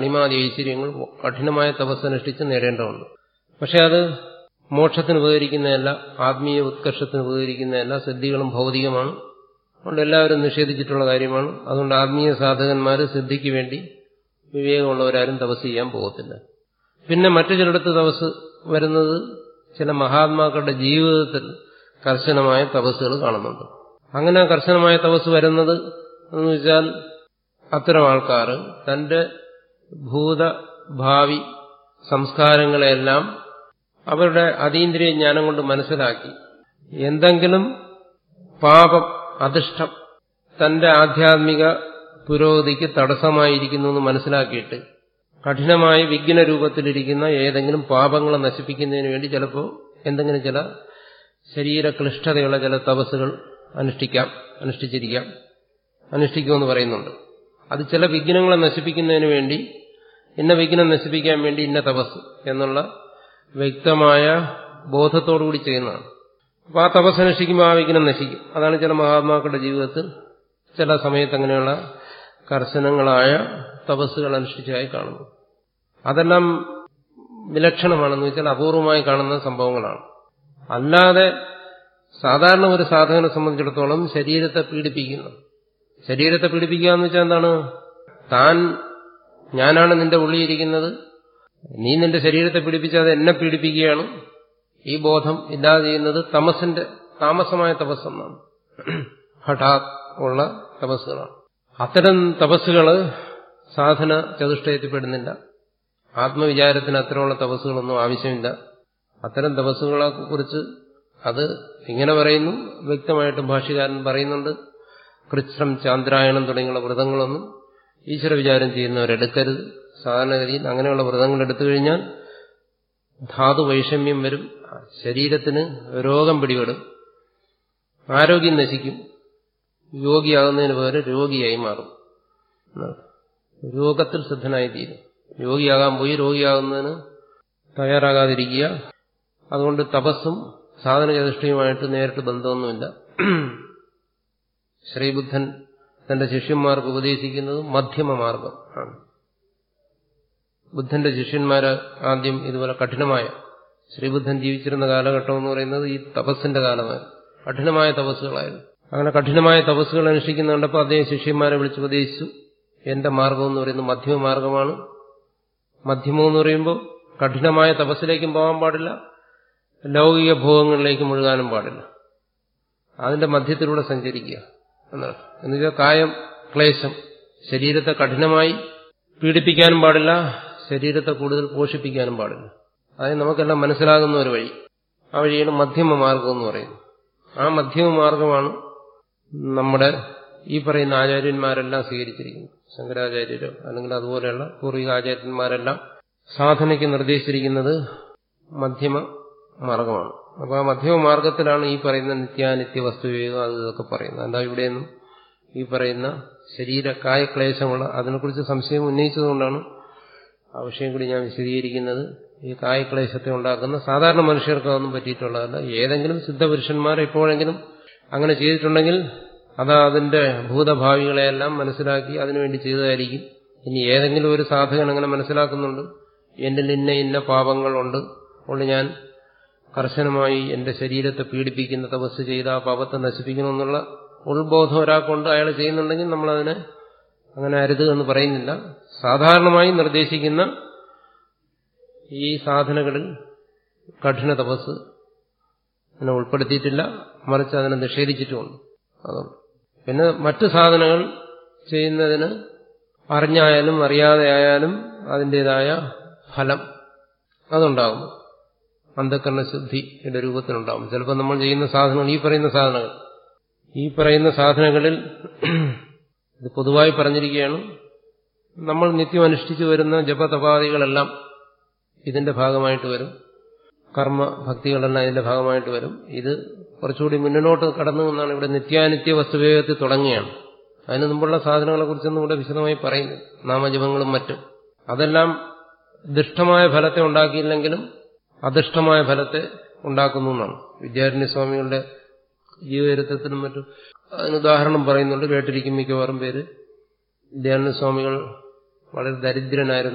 അണിമാതി ഐശ്വര്യങ്ങൾ കഠിനമായ തപസ്സനുഷ്ഠിച്ച് നേടേണ്ടതുണ്ട് പക്ഷെ അത് മോക്ഷത്തിന് ഉപകരിക്കുന്നതല്ല ആത്മീയ ഉത്കർഷത്തിന് ഉപകരിക്കുന്നതല്ല സിദ്ധികളും ഭൗതികമാണ് അതുകൊണ്ട് എല്ലാവരും നിഷേധിച്ചിട്ടുള്ള കാര്യമാണ് അതുകൊണ്ട് ആത്മീയ സാധകന്മാർ സിദ്ധിക്ക് വേണ്ടി വിവേകമുള്ളവരാരും തപസ് ചെയ്യാൻ പോകത്തില്ല പിന്നെ മറ്റു ചിലയിടത്ത് തപസ് വരുന്നത് ചില മഹാത്മാക്കളുടെ ജീവിതത്തിൽ കർശനമായ തപസ്സുകൾ കാണുന്നുണ്ട് അങ്ങനെ കർശനമായ തപസ് വരുന്നത് എന്ന് വെച്ചാൽ അത്തരം ആൾക്കാർ തന്റെ ഭൂത ഭാവി സംസ്കാരങ്ങളെല്ലാം അവരുടെ അതീന്ദ്രിയ ജ്ഞാനം കൊണ്ട് മനസ്സിലാക്കി എന്തെങ്കിലും പാപം അധിഷ്ഠം തന്റെ ആധ്യാത്മിക പുരോഗതിക്ക് തടസ്സമായിരിക്കുന്നു എന്ന് മനസ്സിലാക്കിയിട്ട് കഠിനമായ വിഘ്ന രൂപത്തിലിരിക്കുന്ന ഏതെങ്കിലും പാപങ്ങളെ നശിപ്പിക്കുന്നതിന് വേണ്ടി ചിലപ്പോൾ എന്തെങ്കിലും ചില ശരീരക്ലിഷ്ടതയുള്ള ചില തപസ്സുകൾ അനുഷ്ഠിക്കാം അനുഷ്ഠിച്ചിരിക്കാം അനുഷ്ഠിക്കുമെന്ന് പറയുന്നുണ്ട് അത് ചില വിഘ്നങ്ങളെ നശിപ്പിക്കുന്നതിന് വേണ്ടി ഇന്ന വിഘ്നം നശിപ്പിക്കാൻ വേണ്ടി ഇന്ന തപസ് എന്നുള്ള വ്യക്തമായ ബോധത്തോടുകൂടി ചെയ്യുന്നതാണ് അപ്പോൾ ആ തപസ് അനുഷ്ഠിക്കുമ്പോൾ ആ വിഘ്നം നശിക്കും അതാണ് ചില മഹാത്മാക്കളുടെ ജീവിതത്തിൽ ചില സമയത്ത് അങ്ങനെയുള്ള കർശനങ്ങളായ തപസ്സുകൾ അനുഷ്ഠിച്ചതായി കാണുന്നു അതെല്ലാം വിലക്ഷണമാണെന്ന് വെച്ചാൽ അപൂർവമായി കാണുന്ന സംഭവങ്ങളാണ് അല്ലാതെ സാധാരണ ഒരു സാധകനെ സംബന്ധിച്ചിടത്തോളം ശരീരത്തെ പീഡിപ്പിക്കുന്നു ശരീരത്തെ പീഡിപ്പിക്കുക എന്ന് വെച്ചാൽ എന്താണ് താൻ ഞാനാണ് നിന്റെ ഉള്ളിയിരിക്കുന്നത് നീ നിന്റെ ശരീരത്തെ പീഡിപ്പിച്ചാതെ എന്നെ പീഡിപ്പിക്കുകയാണ് ഈ ബോധം ഇല്ലാതെ ചെയ്യുന്നത് തമസിന്റെ താമസമായ തപസ്സെന്നാണ് ഹഠാത് ഉള്ള തപസ്സുകളാണ് അത്തരം തപസ്സുകൾ സാധന ചതുഷ്ടയത്തിൽപ്പെടുന്നില്ല ആത്മവിചാരത്തിന് അത്തരമുള്ള തപസ്സുകളൊന്നും ആവശ്യമില്ല അത്തരം തപസ്സുകളെ കുറിച്ച് അത് ഇങ്ങനെ പറയുന്നു വ്യക്തമായിട്ട് ഭാഷ്യകാരൻ പറയുന്നുണ്ട് കൃച്ഛ്രം ചാന്ദ്രായണം തുടങ്ങിയുള്ള വ്രതങ്ങളൊന്നും ഈശ്വര വിചാരം ചെയ്യുന്നവരെടുക്കരുത് സാധാരണഗതിയിൽ അങ്ങനെയുള്ള വ്രതങ്ങൾ എടുത്തു കഴിഞ്ഞാൽ ധാതു വൈഷമ്യം വരും ശരീരത്തിന് രോഗം പിടിപെടും ആരോഗ്യം നശിക്കും യോഗിയാകുന്നതിന് പകരം രോഗിയായി മാറും രോഗത്തിൽ ശ്രദ്ധനായി തീരും രോഗിയാകാൻ പോയി രോഗിയാകുന്നതിന് തയ്യാറാകാതിരിക്കുക അതുകൊണ്ട് തപസ്സും സാധനചതുഷ്ടയുമായിട്ട് നേരിട്ട് ബന്ധമൊന്നുമില്ല ശ്രീബുദ്ധൻ തന്റെ ശിഷ്യന്മാർക്ക് ഉപദേശിക്കുന്നത് മധ്യമ മാർഗം ആണ് ബുദ്ധന്റെ ശിഷ്യന്മാര് ആദ്യം ഇതുപോലെ കഠിനമായ ശ്രീബുദ്ധൻ ജീവിച്ചിരുന്ന കാലഘട്ടം എന്ന് പറയുന്നത് ഈ തപസ്സിന്റെ കാലമായിരുന്നു കഠിനമായ തപസ്സുകളായിരുന്നു അങ്ങനെ കഠിനമായ തപസ്സുകൾ അനുഷ്ഠിക്കുന്ന കണ്ടപ്പോൾ അദ്ദേഹം ശിഷ്യന്മാരെ വിളിച്ച് ഉപദേശിച്ചു എന്റെ മാർഗം എന്ന് പറയുന്നത് മധ്യമ മാർഗമാണ് മധ്യമം എന്ന് പറയുമ്പോൾ കഠിനമായ തപസ്സിലേക്കും പോകാൻ പാടില്ല ലൗകിക ഭോഗങ്ങളിലേക്ക് മുഴുകാനും പാടില്ല അതിന്റെ മധ്യത്തിലൂടെ സഞ്ചരിക്കുക എന്നാണ് എന്നുവെച്ചാൽ കായം ക്ലേശം ശരീരത്തെ കഠിനമായി പീഡിപ്പിക്കാനും പാടില്ല ശരീരത്തെ കൂടുതൽ പോഷിപ്പിക്കാനും പാടില്ല അതായത് നമുക്കെല്ലാം മനസ്സിലാകുന്ന ഒരു വഴി ആ വഴിയാണ് മധ്യമ മാർഗം എന്ന് പറയുന്നത് ആ മധ്യമ മാർഗമാണ് നമ്മുടെ ഈ പറയുന്ന ആചാര്യന്മാരെല്ലാം സ്വീകരിച്ചിരിക്കുന്നത് ശങ്കരാചാര്യരോ അല്ലെങ്കിൽ അതുപോലെയുള്ള പൂർവിക ആചാര്യന്മാരെല്ലാം സാധനയ്ക്ക് നിർദ്ദേശിച്ചിരിക്കുന്നത് മധ്യമ മാർഗമാണ് അപ്പോൾ ആ മധ്യമ മാർഗത്തിലാണ് ഈ പറയുന്ന നിത്യാനിത്യ വസ്തുവിവേകം അത് ഇതൊക്കെ പറയുന്നത് അല്ല ഇവിടെയൊന്നും ഈ പറയുന്ന ശരീര കായക്ലേശമുള്ള അതിനെക്കുറിച്ച് സംശയം ഉന്നയിച്ചതുകൊണ്ടാണ് ആ വിഷയം കൂടി ഞാൻ വിശദീകരിക്കുന്നത് ഈ കായക്ലേശത്തെ ഉണ്ടാക്കുന്ന സാധാരണ മനുഷ്യർക്ക് അതൊന്നും പറ്റിയിട്ടുള്ളതല്ല ഏതെങ്കിലും സിദ്ധപുരുഷന്മാർ എപ്പോഴെങ്കിലും അങ്ങനെ ചെയ്തിട്ടുണ്ടെങ്കിൽ അത് അതിന്റെ ഭൂതഭാവികളെയെല്ലാം മനസ്സിലാക്കി അതിനുവേണ്ടി ചെയ്തതായിരിക്കും ഇനി ഏതെങ്കിലും ഒരു സാധകൻ അങ്ങനെ മനസ്സിലാക്കുന്നുണ്ട് എന്നിൽ ഇന്ന ഇന്ന പാപങ്ങളുണ്ട് അതുകൊണ്ട് ഞാൻ കർശനമായി എന്റെ ശരീരത്തെ പീഡിപ്പിക്കുന്ന തപസ് ചെയ്ത് ആ പാപത്തെ നശിപ്പിക്കണമെന്നുള്ള ഉൾബോധം ഒരാൾക്കുണ്ട് അയാൾ ചെയ്യുന്നുണ്ടെങ്കിൽ നമ്മളതിനെ അങ്ങനെ അരുത് എന്ന് പറയുന്നില്ല സാധാരണമായി നിർദ്ദേശിക്കുന്ന ഈ സാധനകളിൽ കഠിന തപസ് അതിനെ ഉൾപ്പെടുത്തിയിട്ടില്ല മറിച്ച് അതിനെ നിഷേധിച്ചിട്ടുമുണ്ട് അതുകൊണ്ട് പിന്നെ മറ്റു സാധനങ്ങൾ ചെയ്യുന്നതിന് അറിഞ്ഞായാലും അറിയാതെ ആയാലും അതിൻ്റെതായ ഫലം അതുണ്ടാകും അന്ധക്കരണ ശുദ്ധിയുടെ രൂപത്തിലുണ്ടാകും ചിലപ്പോൾ നമ്മൾ ചെയ്യുന്ന സാധനങ്ങൾ ഈ പറയുന്ന സാധനങ്ങൾ ഈ പറയുന്ന സാധനങ്ങളിൽ ഇത് പൊതുവായി പറഞ്ഞിരിക്കുകയാണ് നമ്മൾ നിത്യം അനുഷ്ഠിച്ചു വരുന്ന ജപതപാദികളെല്ലാം ഇതിന്റെ ഭാഗമായിട്ട് വരും കർമ്മ ഭക്തികളെല്ലാം ഇതിന്റെ ഭാഗമായിട്ട് വരും ഇത് കുറച്ചുകൂടി മുന്നോട്ട് കടന്നു എന്നാണ് ഇവിടെ നിത്യാനിത്യ വസ്തുവേഗത്തിൽ തുടങ്ങുകയാണ് അതിന് മുമ്പുള്ള സാധനങ്ങളെ കുറിച്ചൊന്നും ഇവിടെ വിശദമായി പറയുന്നു നാമജപങ്ങളും മറ്റും അതെല്ലാം ദുഷ്ടമായ ഫലത്തെ ഉണ്ടാക്കിയില്ലെങ്കിലും അദൃഷ്ടമായ ഫലത്തെ ഉണ്ടാക്കുന്നു എന്നാണ് വിദ്യാരണ്യ സ്വാമികളുടെ ജീവചരിത്രത്തിനും മറ്റും അതിന് ഉദാഹരണം പറയുന്നുണ്ട് കേട്ടിരിക്കും മിക്കവാറും പേര് വിദ്യാരണ്യ സ്വാമികൾ വളരെ ദരിദ്രനായിരുന്നു